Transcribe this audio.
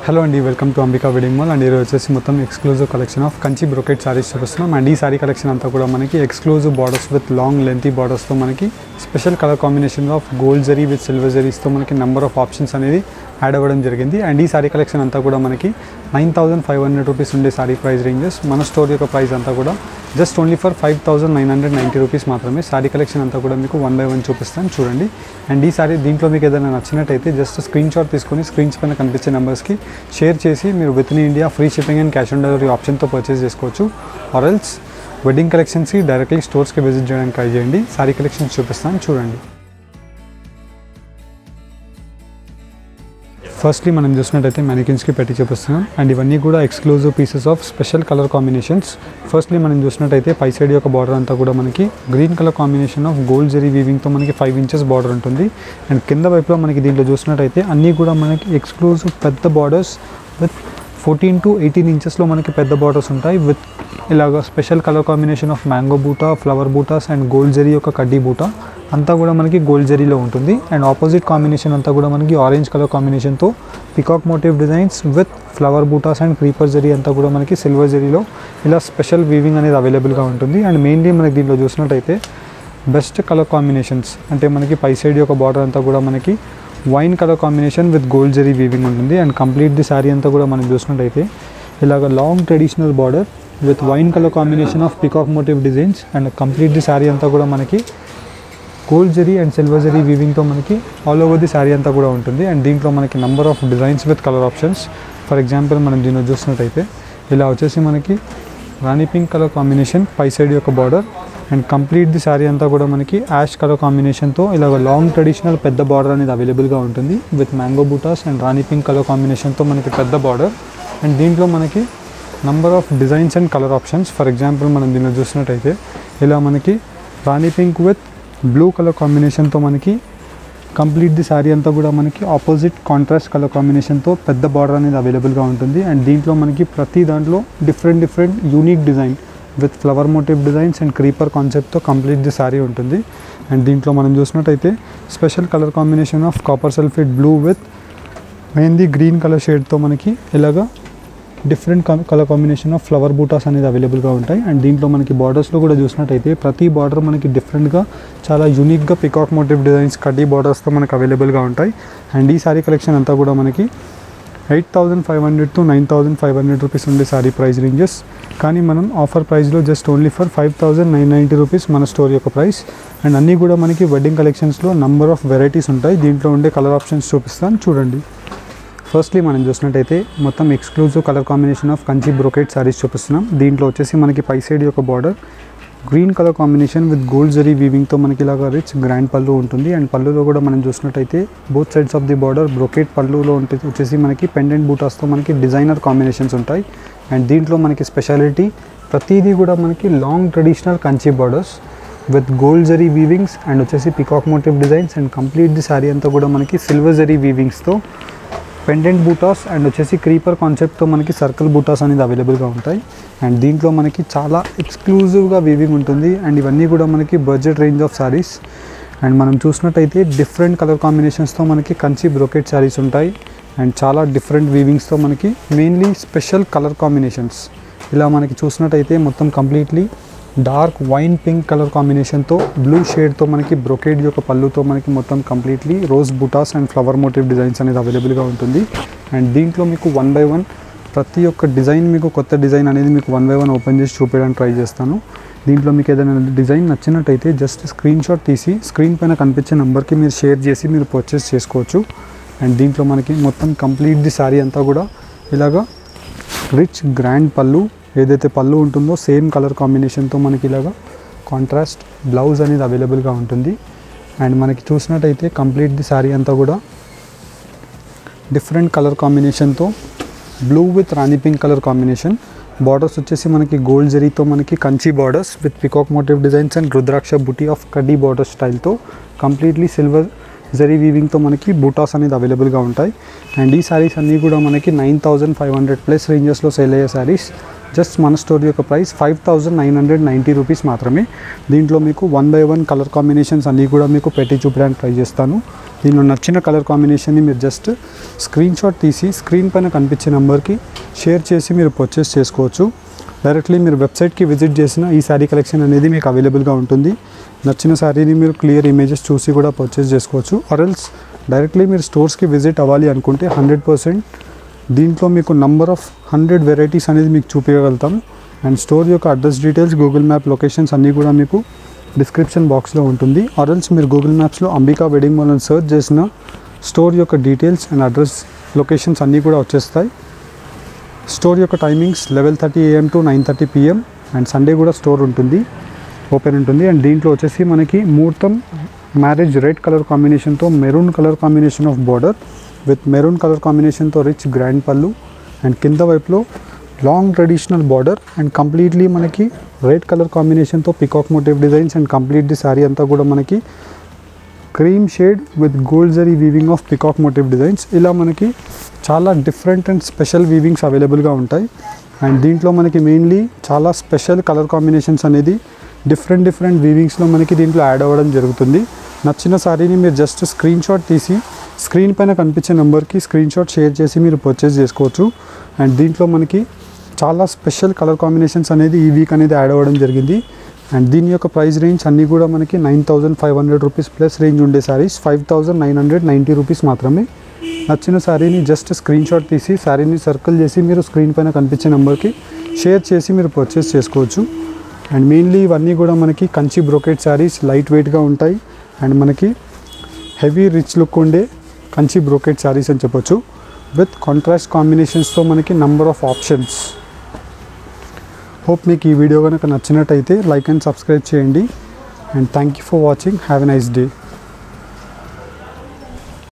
hello అండి welcome to Ambika wedding mall and ఈరోజు వచ్చేసి మొత్తం exclusive collection of Kanchi brocade saris చూపిస్తున్నాం అండ్ ఈ సారీ కలెక్షన్ అంతా కూడా మనకి exclusive borders with long lengthy బార్డర్స్తో మనకి special colour combination of gold zari with silver జరీస్తో మనకి నెంబర్ ఆఫ్ ఆప్షన్స్ అనేది యాడ్ అవ్వడం జరిగింది అండ్ ఈ సారీ కలెక్షన్ అంతా కూడా మనకి nine thousand five hundred rupees ఉండే సారీ ప్రైస్ రేంజెస్ మన స్టోర్ యొక్క ప్రైస్ అంతా కూడా just only for five thousand nine hundred ninety rupees మాత్రమే సారీ కలెక్షన్ అంతా కూడా మీకు వన్ బై వన్ చూపిస్తాను చూడండి అండ్ ఈ సారీ దీంట్లో మీకు ఏదైనా నచ్చినట్టయితే జస్ట్ స్క్రీన్ షాట్ తీసుకొని స్క్రీన్స్ పైన కనిపించే నెంబర్స్కి షేర్ చేసి మీరు with in India free shipping and cash on delivery ఆప్షన్తో పర్చేస్ చేసుకోవచ్చు ఆర్ఎల్స్ వెడ్డింగ్ కలెక్షన్స్కి డైరెక్ట్లీ స్టోర్స్కి విజిట్ చేయడానికి ట్రై చేయండి సారీ కలెక్షన్స్ చూపిస్తాను చూడండి ఫస్ట్లీ మనం చూసినట్టయితే మ్యానికిన్స్కి పెట్టి చూపిస్తున్నాం అండ్ ఇవన్నీ కూడా exclusive pieces of special colour combinations firstly మనం చూసినట్టయితే పై సైడ్ యొక్క బార్డర్ అంతా కూడా మనకి green colour combination of gold zari వీవింగ్తో మనకి ఫైవ్ ఇంచెస్ బార్డర్ ఉంటుంది అండ్ కింద వైపులో మనకి దీంట్లో చూసినట్టయితే అన్నీ కూడా మనకి ఎక్స్క్లూజివ్ పెద్ద borders with fourteen to eighteen ఇంచెస్లో మనకి పెద్ద బార్డర్స్ ఉంటాయి విత్ ఇలాగ special colour combination of mango buta flower butas and gold zari యొక్క కడ్డీ బూటా అంతా కూడా మనకి గోల్డ్ జరీలో ఉంటుంది అండ్ ఆపోజిట్ కాంబినేషన్ అంతా కూడా మనకి ఆరెంజ్ కలర్ కాంబినేషన్తో peacock motif designs with flower butas and creeper zari అంతా కూడా మనకి సిల్వర్ జరీలో ఇలా స్పెషల్ వీవింగ్ అనేది అవైలబుల్గా ఉంటుంది అండ్ మెయిన్లీ మనకి దీంట్లో చూసినట్టయితే బెస్ట్ కలర్ కాంబినేషన్స్ అంటే మనకి పై సైడ్ యొక్క బార్డర్ అంతా కూడా మనకి wine colour combination with gold zari weaving ఉంటుంది అండ్ కంప్లీట్ ది శారీ అంతా కూడా మనం చూసినట్టయితే ఇలాగ long traditional border with wine colour combination of peacock motif designs and complete the sari అంతా కూడా మనకి gold zari and silver zari వీవింగ్తో మనకి ఆల్ ఓవర్ ది శారీ అంతా కూడా ఉంటుంది అండ్ దీంట్లో మనకి number of designs with colour options for example మనం దీన్ని చూసినట్టయితే ఇలా వచ్చేసి మనకి రాణి పింక్ కలర్ కాంబినేషన్ పై సైడ్ యొక్క border and complete the sari అంతా కూడా మనకి యాష్ కలర్ కాంబినేషన్తో ఇలా లాంగ్ ట్రెడిషనల్ పెద్ద బార్డర్ అనేది అవైలబుల్గా ఉంటుంది with mango butas and rani pink colour కాంబినేషన్తో మనకి పెద్ద బార్డర్ అండ్ దీంట్లో మనకి number of designs and colour options for example మనం దీన్ని చూసినట్టయితే ఇలా మనకి rani pink with blue colour కాంబినేషన్తో మనకి కంప్లీట్ ది శారీ అంతా కూడా మనకి ఆపోజిట్ కాంట్రాస్ట్ కలర్ కాంబినేషన్తో పెద్ద బార్డర్ అనేది అవైలబుల్గా ఉంటుంది అండ్ దీంట్లో మనకి ప్రతి దాంట్లో different different unique design with flower motif designs and creeper కాన్సెప్ట్తో కంప్లీట్ ది శారీ ఉంటుంది అండ్ దీంట్లో మనం చూసినట్టయితే special colour combination of copper sulphate blue with mainly green colour షేడ్తో మనకి ఇలాగా different colour combination of flower butas అనేది అవైలబుల్గా ఉంటాయి అండ్ దీంట్లో మనకి బార్డర్స్లో కూడా చూసినట్టయితే ప్రతి బార్డర్ మనకి డిఫరెంట్గా చాలా యూనిక్గా పికాక్ మోటివ్ డిజైన్స్ కడ్డీ బార్డర్స్తో మనకి అవైలబుల్గా ఉంటాయి అండ్ ఈ సారీ కలెక్షన్ అంతా కూడా మనకి eight thousand five hundred to nine thousand five hundred rupees ఉండే సారీ ప్రైస్ రేంజెస్ కానీ మనం ఆఫర్ ప్రైస్లో just only for five thousand nine ninety rupees మన స్టోర్ యొక్క ప్రైస్ అండ్ అన్నీ కూడా మనకి వెడ్డింగ్ కలెక్షన్స్లో నంబర్ ఆఫ్ వెరైటీస్ ఉంటాయి దీంట్లో ఉండే కలర్ ఆప్షన్స్ చూపిస్తాను చూడండి ఫస్ట్లీ మనం చూసినట్టయితే మొత్తం exclusive colour combination of Kanchi brocade saris చూపిస్తున్నాం దీంట్లో వచ్చేసి మనకి పై సైడ్ యొక్క border green colour combination with gold zari వీవింగ్తో మనకి ఇలాగా రిచ్ గ్రాండ్ పళ్ళు ఉంటుంది అండ్ పళ్ళులో కూడా మనం చూసినట్టయితే both sides of the border brocade పళ్ళులో ఉంటుంది వచ్చేసి మనకి పెండెంట్ బూటాస్తో మనకి డిజైనర్ కాంబినేషన్స్ ఉంటాయి అండ్ దీంట్లో మనకి స్పెషాలిటీ ప్రతిదీ కూడా మనకి long traditional Kanchi borders with gold zari weavings and వచ్చేసి peacock motif designs and complete the sari అంతా కూడా మనకి సిల్వర్ జరీ వీవింగ్స్తో పెండెంట్ బూటాస్ అండ్ వచ్చేసి క్రీపర్ కాన్సెప్ట్తో మనకి సర్కిల్ బూటాస్ అనేది అవైలబుల్గా ఉంటాయి అండ్ దీంట్లో మనకి చాలా ఎక్స్క్లూజివ్గా వీవింగ్ ఉంటుంది అండ్ ఇవన్నీ కూడా మనకి budget range of saris and మనం చూసినట్టయితే డిఫరెంట్ కలర్ కాంబినేషన్స్తో మనకి కంచి బ్రోకెట్ శారీస్ ఉంటాయి అండ్ చాలా డిఫరెంట్ వీవింగ్స్తో మనకి మెయిన్లీ స్పెషల్ కలర్ కాంబినేషన్స్ ఇలా మనకి చూసినట్టయితే మొత్తం completely dark wine pink colour కాంబినేషన్తో బ్లూ షేడ్తో మనకి బ్రొకేడ్ యొక్క పళ్ళుతో మనకి మొత్తం completely rose butas and flower motif designs అనేది అవైలబుల్గా ఉంటుంది అండ్ దీంట్లో మీకు వన్ బై వన్ ప్రతి ఒక్క డిజైన్ మీకు కొత్త డిజైన్ అనేది మీకు వన్ బై వన్ ఓపెన్ చేసి చూపించడానికి ట్రై చేస్తాను దీంట్లో మీకు ఏదైనా డిజైన్ నచ్చినట్టయితే జస్ట్ స్క్రీన్ షాట్ తీసి స్క్రీన్ పైన కనిపించే నెంబర్కి మీరు షేర్ చేసి మీరు పర్చేస్ చేసుకోవచ్చు అండ్ దీంట్లో మనకి మొత్తం కంప్లీట్ ది శారీ అంతా కూడా ఇలాగా రిచ్ గ్రాండ్ పళ్ళు ఏదైతే పళ్ళు ఉంటుందో సేమ్ కలర్ కాంబినేషన్తో మనకి ఇలాగా కాంట్రాస్ట్ బ్లౌజ్ అనేది అవైలబుల్గా ఉంటుంది అండ్ మనకి చూసినట్టయితే కంప్లీట్ ది శారీ అంతా కూడా డిఫరెంట్ కలర్ కాంబినేషన్తో blue with rani pink colour combination borders వచ్చేసి మనకి గోల్డ్ జరీతో మనకి Kanchi borders with peacock motif designs and rudraksha buti of కడ్డీ బార్డర్ స్టైల్తో కంప్లీట్లీ సిల్వర్ జరీ వీవింగ్తో మనకి బూటాస్ అనేది అవైలబుల్గా ఉంటాయి అండ్ ఈ శారీస్ అన్నీ కూడా మనకి nine thousand five hundred plus రేంజెస్లో సేల్ అయ్యే శారీస్ జస్ట్ మన స్టోర్ యొక్క price five thousand nine hundred ninety rupees మాత్రమే దీంట్లో మీకు one by one colour combinations అన్నీ కూడా మీకు పెట్టి చూపించడానికి ట్రై చేస్తాను దీనిలో నచ్చిన కలర్ కాంబినేషన్ని మీరు జస్ట్ స్క్రీన్ షాట్ తీసి స్క్రీన్ పైన కనిపించే నెంబర్కి షేర్ చేసి మీరు పర్చేస్ చేసుకోవచ్చు డైరెక్ట్లీ మీరు వెబ్సైట్కి విజిట్ చేసిన ఈ శారీ కలెక్షన్ అనేది మీకు అవైలబుల్గా ఉంటుంది నచ్చిన శారీని మీరు క్లియర్ ఇమేజెస్ చూసి కూడా పర్చేస్ చేసుకోవచ్చు ఆర్ఎల్స్ డైరెక్ట్లీ మీరు స్టోర్స్కి విజిట్ అవ్వాలి అనుకుంటే హండ్రెడ్ పర్సెంట్ దీంట్లో మీకు నంబర్ ఆఫ్ హండ్రెడ్ వెరైటీస్ అనేది మీకు చూపించగలుగుతాం అండ్ స్టోర్ యొక్క address details Google map locations అన్నీ కూడా మీకు డిస్క్రిప్షన్ బాక్స్లో ఉంటుంది ఆర్ఎల్స్ మీరు గూగుల్ మ్యాప్స్లో అంబికా వెడ్డింగ్ మాల్ అని సెర్చ్ చేసిన స్టోర్ యొక్క డీటెయిల్స్ అండ్ అడ్రస్ లొకేషన్స్ అన్నీ కూడా వచ్చేస్తాయి స్టోర్ యొక్క timings eleven thirty AM to nine thirty PM and Sunday కూడా స్టోర్ ఉంటుంది ఓపెన్ ఉంటుంది అండ్ దీంట్లో వచ్చేసి మనకి ముహూర్తం మ్యారేజ్ రెడ్ కలర్ కాంబినేషన్తో maroon colour combination of border with maroon colour కాంబినేషన్తో రిచ్ గ్రాండ్ పళ్ళు అండ్ కింద వైపులో long traditional border and completely మనకి రెడ్ కలర్ కాంబినేషన్తో peacock motif designs and complete the sari అంతా కూడా మనకి cream shade with gold zari weaving of peacock motif designs ఇలా మనకి చాలా డిఫరెంట్ అండ్ స్పెషల్ వీవింగ్స్ అవైలబుల్గా ఉంటాయి అండ్ దీంట్లో మనకి మెయిన్లీ చాలా స్పెషల్ కలర్ కాంబినేషన్స్ అనేది డిఫరెంట్ డిఫరెంట్ వీవింగ్స్లో మనకి దీంట్లో యాడ్ అవ్వడం జరుగుతుంది నచ్చిన శారీని మీరు జస్ట్ స్క్రీన్ షాట్ తీసి స్క్రీన్ పైన కనిపించే నెంబర్కి స్క్రీన్ షాట్ షేర్ చేసి మీరు పర్చేస్ చేసుకోవచ్చు అండ్ దీంట్లో మనకి చాలా స్పెషల్ కలర్ కాంబినేషన్స్ అనేది ఈ వీక్ అనేది యాడ్ అవ్వడం జరిగింది అండ్ దీని యొక్క ప్రైస్ రేంజ్ అన్నీ కూడా మనకి nine thousand five hundred rupees plus range ఉండే saris five thousand nine hundred ninety rupees మాత్రమే నచ్చిన శారీని జస్ట్ స్క్రీన్ షాట్ తీసి శారీని సర్కిల్ చేసి మీరు స్క్రీన్ పైన కనిపించే నెంబర్కి షేర్ చేసి మీరు పర్చేస్ చేసుకోవచ్చు అండ్ మెయిన్లీ ఇవన్నీ కూడా మనకి కంచి బ్రోకెట్ శారీస్ లైట్ వెయిట్గా ఉంటాయి అండ్ మనకి హెవీ రిచ్ లుక్ ఉండే కంచి బ్రోకెట్ శారీస్ అని చెప్పొచ్చు విత్ కాంట్రాస్ట్ కాంబినేషన్స్తో మనకి నంబర్ ఆఫ్ ఆప్షన్స్ హోప్ మీకు ఈ వీడియో కనుక నచ్చినట్టయితే లైక్ అండ్ సబ్స్క్రైబ్ చేయండి and thank you for watching have a nice day